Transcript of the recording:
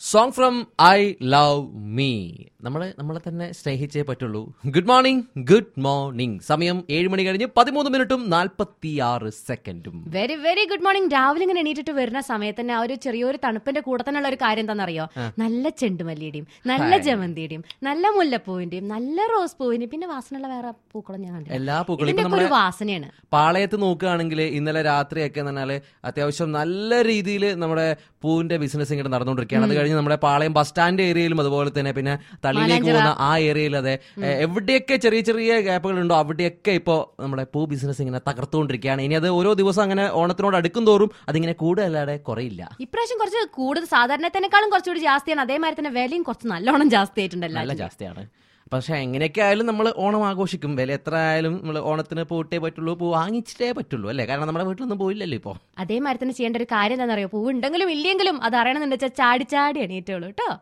song from I love me നമ്മളെ നമ്മളെ തന്നെ സ്നേഹിച്ചേ പറ്റുള്ളൂ ഗുഡ് മോർണിംഗ് ഗുഡ് മോർണിംഗ് സമയം ഏഴ് മണി കഴിഞ്ഞ് പതിമൂന്ന് മിനിറ്റും നാൽപ്പത്തിയാറ് സെക്കൻഡും വെരി വെരി ഗുഡ് മോർണിംഗ് രാവിലെ ഇങ്ങനെ എണീറ്റിട്ട് വരുന്ന സമയത്ത് തന്നെ ആ ഒരു ചെറിയൊരു തണുപ്പിന്റെ കൂടെ തന്നെയുള്ള ഒരു കാര്യം എന്താണെന്നറിയോ നല്ല ചെണ്ടുമല്ലിയുടെയും നല്ല ജമന്തിയുടെയും നല്ല മുല്ലപ്പൂവിന്റെയും നല്ല റോസ് പൂവിന്റെയും പിന്നെ വാസനയുള്ള വേറെ പൂക്കളും ഞാൻ കണ്ടില്ല എല്ലാ പൂക്കളും ഇപ്പൊ ഇതിന്റെ ഒരു നമ്മളെ വാസനയാണ് പാളയത്ത് നോക്കുകയാണെങ്കിൽ ഇന്നലെ രാത്രിയൊക്കെ എന്ന് പറഞ്ഞാല് അത്യാവശ്യം നല്ല രീതിയിൽ നമ്മുടെ പൂവിന്റെ ബിസിനസ് ഇങ്ങനെ നടന്നുകൊണ്ടിരിക്കുകയാണ് അത് കഴിഞ്ഞ് നമ്മുടെ പാളയം ബസ് സ്റ്റാൻഡ് ഏരിയയിലും അതുപോലെ തന്നെ പിന്നെ തള്ളിയിലേക്ക് പോകുന്ന ആ ഏരിയയിൽ അതെ എ, എവിടെയൊക്കെ ചെറിയ ചെറിയ ഗ്യാപ്പുകൾ ഉണ്ടോ അവിടെയൊക്കെ ഇപ്പോ നമ്മുടെ പൂ ബിസിനസ് ഇങ്ങനെ തകർത്തുകൊണ്ടിരിക്കുകയാണ് ഇനി അത് ഓരോ ദിവസം അങ്ങനെ ഓണത്തിനോട് അടുക്കും തോറും അതിങ്ങനെ കൂടുതലല്ലാതെ കുറയില്ല ഇപ്രാവശ്യം കുറച്ച് കൂടുതൽ സാധാരണത്തേക്കാളും കുറച്ചുകൂടി ജാസ്തിയാണ് അതേമാതിരി തന്നെ വിലയും കുറച്ച് നല്ലോണം ജാസ്തി ആയിട്ടുണ്ടല്ലോ നല്ല ജാസ്തിയാണ് പക്ഷെ എങ്ങനെയൊക്കെ ആയാലും നമ്മൾ ഓണം ആഘോഷിക്കും വില എത്ര ആയാലും നമ്മൾ ഓണത്തിന് പോയിട്ടേ പറ്റുള്ളൂ പൂ വാങ്ങിച്ചിട്ടേ പറ്റുള്ളൂ അല്ലേ കാരണം നമ്മുടെ വീട്ടിലൊന്നും പോയില്ലല്ലോ ഇപ്പോൾ അതേമാതിരി തന്നെ ചെയ്യേണ്ട ഒരു കാര്യം എന്താണെന്നറിയോ പൂവ് ഉണ്ടെങ്കിലും ഇല്ലെങ്കിലും അത് അറിയണമെന്നുണ്ടെച്ചാൽ ചാടി ചാടി എണീറ്റുള്ളൂ കേട്ടോ